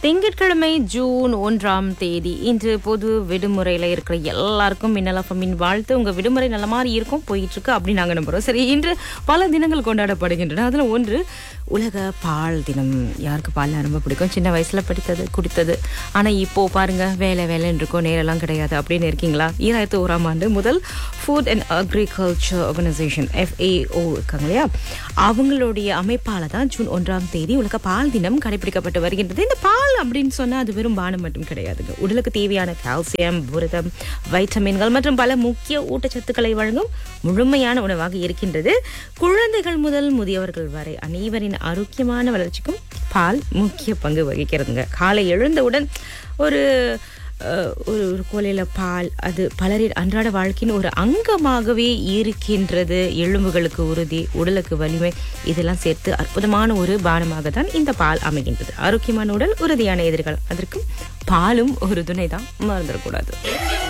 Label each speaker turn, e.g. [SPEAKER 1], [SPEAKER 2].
[SPEAKER 1] திங்கட்கிழமை ஜூன் ஒன்றாம் தேதி இன்று பொது விடுமுறையில இருக்கிற எல்லாருக்கும் மின்னலஃபமின் வாழ்த்து உங்க விடுமுறை நல்ல மாதிரி இருக்கும் போயிட்டு இருக்கு அப்படின்னு நாங்க நம்புறோம் சரி இன்று பல தினங்கள் கொண்டாடப்படுகின்றன அதுல ஒன்று உலக பால் தினம் யாருக்கு பால் ரொம்ப பிடிக்கும் சின்ன வயசுல படித்தது குடித்தது ஆனா இப்போ பாருங்க வேலை வேலைன்னு இருக்கும் நேரெல்லாம் கிடையாது அப்படின்னு இருக்கீங்களா ஈராயிரத்தி ஓராம் ஆண்டு முதல் food and agriculture organisation FAO இருக்காங்க இல்லையா அவங்களுடைய அமைப்பால தான் ஜூன் ஒன்றாம் தேதி உலக பால் தினம் கடைபிடிக்கப்பட்டு வருகின்றது இந்த பால் அப்படின்னு சொன்னா அது வெறும் பானம் மட்டும் கிடையாதுங்க உடலுக்கு தேவையான கால்சியம் புரதம் வைட்டமின்கள் மற்றும் பல முக்கிய ஊட்டச்சத்துக்களை வழங்கும் முழுமையான உணவாக இருக்கின்றது குழந்தைகள் முதல் முதியவர்கள் வரை அனைவரின் ஆரோக்கியமான வளர்ச்சிக்கும் பால் முக்கிய பங்கு வகிக்கிறதுங்க காலை எழுந்தவுடன் ஒரு அஹ், ஒரு ஒரு கோலையில் பால் அது பலரின் அன்றாட வாழ்க்கையின் ஒரு அங்கமாகவே இருக்கின்றது எலும்புகளுக்கு உறுதி உடலுக்கு வலிமை இதெல்லாம் சேர்த்து அற்புதமான ஒரு பானமாக தான் இந்த பால் அமைகின்றது ஆரோக்கியமான உடல் உறுதியான எதிர்காலம் அதற்கு பாலும் ஒரு துணை தான் மறந்துடக்கூடாது